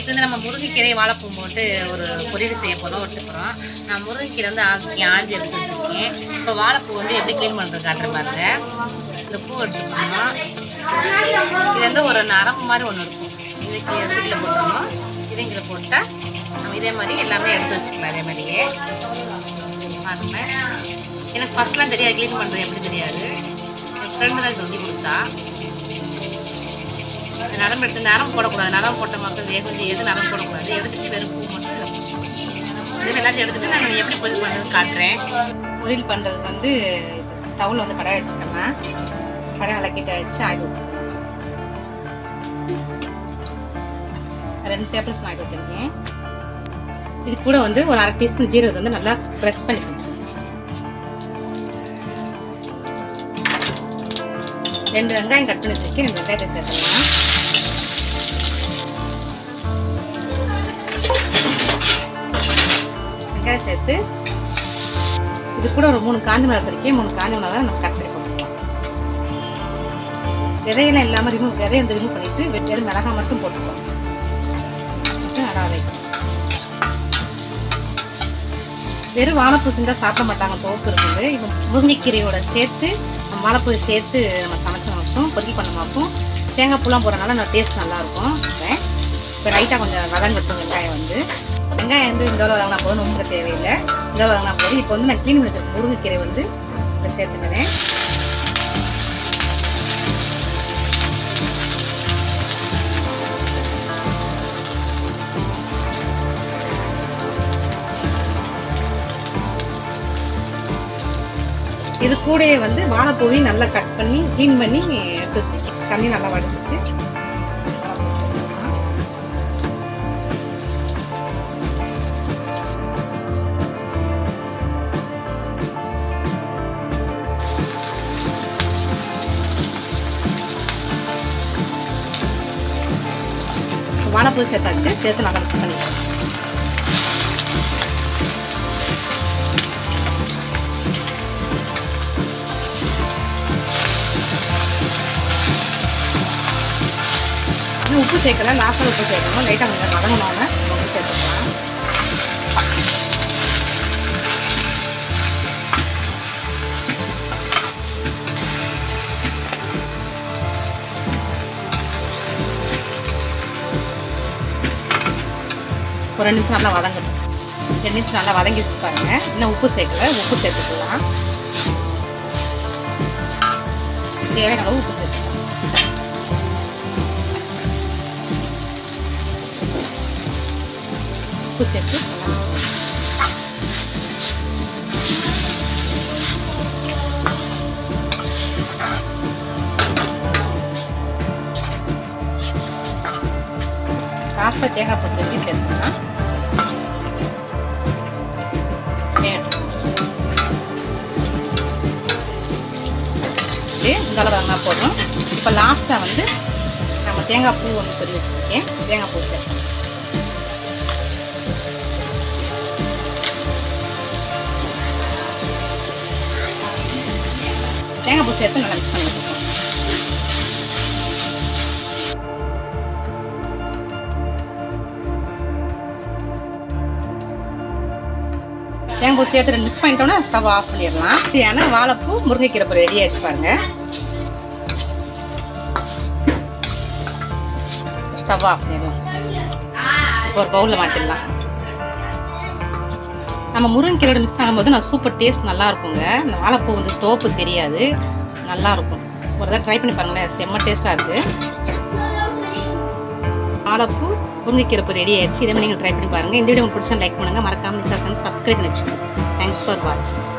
இன்னைக்கு வந்து நம்ம முருங்கைக்கீரை வாழைப்பூ போட்டு ஒரு பொரியல் செய்ய போகிறோம் ஒட்டுக்கிறோம் நான் முருங்கைக்கீரை வந்து ஆக்கி ஆஞ்சி எடுத்து வச்சுருக்கேன் இப்போ வாழைப்பூ வந்து எப்படி க்ளீன் பண்ணுறது காட்டுற பாருங்க இந்த பூ எடுத்துக்கணும் இது வந்து ஒரு நரம்பு மாதிரி ஒன்று இருக்கும் இதுக்கு எடுத்துக்கில் போட்டுக்கணும் இதுங்கில போட்டால் நம்ம இதே மாதிரி எல்லாமே எடுத்து வச்சுக்கலாம் அதே மாதிரியே பாருங்க எனக்கு ஃபர்ஸ்ட்லாம் தெரியாது க்ளீன் பண்ணுறது எப்படி தெரியாது என் ஃப்ரெண்டு தான் சொல்லி கொடுத்தா இந்த நரம்பு எடுத்து நரம்பு போடக்கூடாது நரம்பு போட்ட மக்கள் வேகம் எது நரம்பு போடக்கூடாது எடுத்துட்டு வெறும் பூ மட்டும் இது எல்லாத்தையும் எடுத்துட்டு நான் எப்படி பொரியல் பண்ணுறதுன்னு காட்டுறேன் பொரியல் பண்ணுறதுக்கு வந்து ஸ்டவ்வில் வந்து கடாய் வச்சுக்கலாம் கடாய் நல்லா கிட்ட வச்சு ஆயில் ஊற்றணும் ரெண்டு டேபிள் ஸ்பூன் ஆயில் ஊற்றிருக்கேன் இது கூட வந்து ஒரு அரை டீஸ்பூன் ஜீரகத்தை வந்து நல்லா ப்ரெஸ் பண்ணிக்கணும் ரெண்டு வெங்காயம் கட் பண்ணி வச்சிருக்கேன் ரெண்டு வெங்காயத்தை சேர்த்துக்கலாம் வெங்காயம் சேர்த்து இது கூட ஒரு மூணு காஞ்ச மிளகா இருக்கேன் மூணு காஞ்ச மிளகா நம்ம கட் பண்ணி போட்டுக்கலாம் விதையெல்லாம் இல்லாமல் ரிமூவ் விதையை வந்து ரிமூவ் பண்ணிட்டு வெறும் மிளகா மட்டும் போட்டுக்கலாம் போட்டு நல்லா வைக்கணும் வெறும் வாழைப்பூ செஞ்சால் சாப்பிட மாட்டாங்க துவப்பு இருக்குது இப்போ முருங்கைக்கீரையோட சேர்த்து நம்ம வாழைப்பூ சேர்த்து நம்ம சமைச்ச மாட்டோம் பொரியல் பண்ண மாட்டோம் தேங்காய் பூலாம் போடுறதுனால நல்லா டேஸ்ட் நல்லாயிருக்கும் இப்போ லைட்டாக கொஞ்சம் வதங்கட்டும் வெங்காயம் வந்து வெங்காயம் வந்து இந்த அளவு வதங்கினா போதும் ரொம்ப தேவையில்லை இந்த அளவு வதங்கினா போதும் இப்போ வந்து நான் க்ளீன் பண்ணி வச்சிருக்கேன் முருங்கைக்கீரை வந்து இதை சேர்த்துக்கிறேன் இது கூடயே வந்து வாழைப்பூவையும் நல்லா கட் பண்ணி க்ளீன் பண்ணி எடுத்து வச்சுருக்கேன் தண்ணி நல்லா வடிச்சிட்டு வாழைப்பூ சேர்த்தாச்சு சேர்த்து நல்லா மிக்ஸ் பண்ணிக்கலாம் இன்னும் உப்பு சேர்க்கல லாஸ்ட்டாக உப்பு சேர்க்கணும் லைட்டாக கொஞ்சம் வதங்கினோன்னு உப்பு சேர்த்துக்கலாம் ஒரு ரெண்டு நிமிஷம் நல்லா வதங்கட்டும் ரெண்டு நிமிஷம் நல்லா வதங்கி வச்சு பாருங்க இன்னும் உப்பு சேர்க்கல உப்பு சேர்த்துக்கலாம் தேவையான அளவு உப்பு சேர்த்துக்கலாம் உப்பு சேர்த்து லாஸ்ட்டாக தேங்காய் பூ திருப்பி சேர்த்துக்கலாம் இந்த அளவு வாங்கினா போதும் இப்போ லாஸ்ட்டாக வந்து நம்ம தேங்காய் பூ ஒன்று சொல்லி வச்சுருக்கேன் தேங்காய் பூ சேர்க்கணும் தேங்காய் பூ சேர்த்து நல்லா மிக்ஸ் பண்ணி வச்சுக்கோங்க தேங்காய் பூ சேர்த்து ரெண்டு மிக்ஸ் பண்ணிட்டோம்னா ஸ்டவ் ஆஃப் பண்ணிடலாம் ஏன்னா வாழைப்பூ முருங்கைக்கீரை பொரி ரெடி ஆயிடுச்சு பாருங்க ஸ்டவ் ஆஃப் பண்ணிடலாம் ஒரு பவுலில் மாற்றிடலாம் நம்ம முருங்கைக்கீரோட மிக்ஸ் ஆகும்போது நான் சூப்பர் டேஸ்ட் நல்லா இருக்குங்க இந்த வாழைப்பூ வந்து தோப்பு தெரியாது நல்லா இருக்கும் ஒரு தடவை ட்ரை பண்ணி பாருங்களேன் செம்ம டேஸ்ட்டாக இருக்குது வாழைப்பூ முருங்கைக்கீரை பொரி ரெடி ஆயிடுச்சு இதே மாதிரி நீங்கள் ட்ரை பண்ணி பாருங்கள் இந்த வீடியோ உங்களுக்கு பிடிச்சா லைக் பண்ணுங்கள் மறக்காமல் சப்ஸ்கிரைப் பண்ணி வச்சுக்கோங்க தேங்க்ஸ் ஃபார் வாட்சிங்